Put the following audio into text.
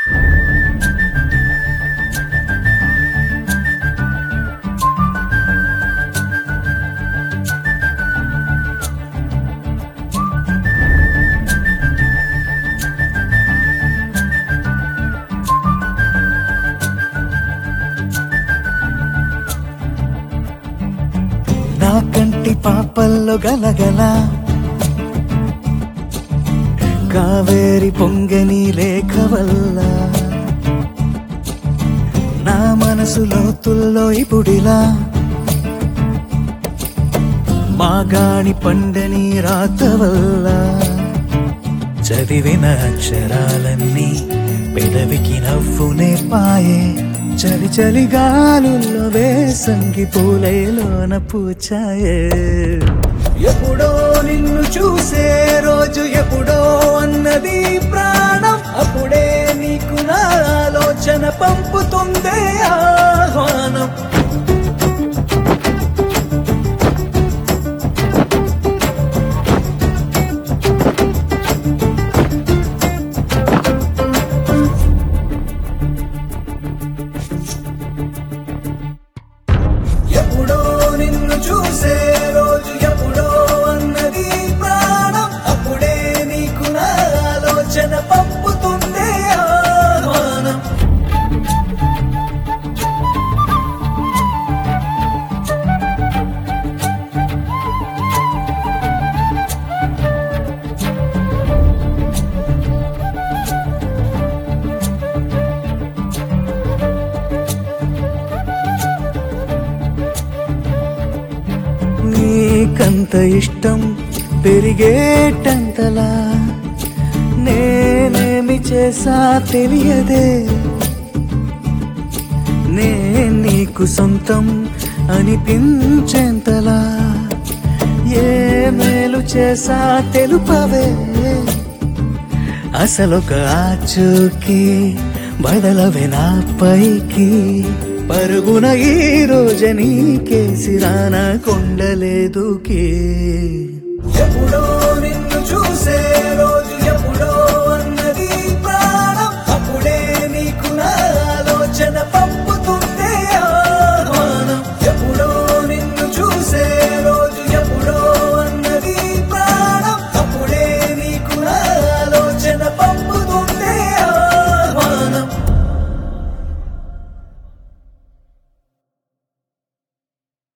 నా కంటి పాపల్లో గలగల కావేరి పొంగని రేఖ వల్ల నా మనసు లోతుల్లో ఇప్పుడిలా మాగాణి పండని రాత వల్ల చదివిన అక్షరాలన్నీ పెదవికి నవ్వునే పాయే చలి చలి గాలుల్లో వేసంగి పూలైలోన పూచాయే ఎప్పుడో నిన్ను చూసే రోజు ఎప్పుడో అన్నది ప్రాణం అప్పుడే నీకు నా ఆలోచన పంపుతుందే ఆహ్వానం ఎప్పుడో నిన్ను చూసే రోజు ఎప్పుడో అన్నది ప్రాణం అప్పుడే నీకు నా ఆలోచన పంపుతుందే ఆహ్వానం నీకంత ఇష్టం పెరిగేటంతలా నేనేమి చేసా తెలియదే నే నీకు సొంతం అనిపించేంతలా ఏ మేలు చేసా తెలుపవే అసలొక ఆచూకి బదలవే నా పైకి పరుగున ఈ రోజు నీకేసి రానా కొండలేదుకి ఎప్పుడో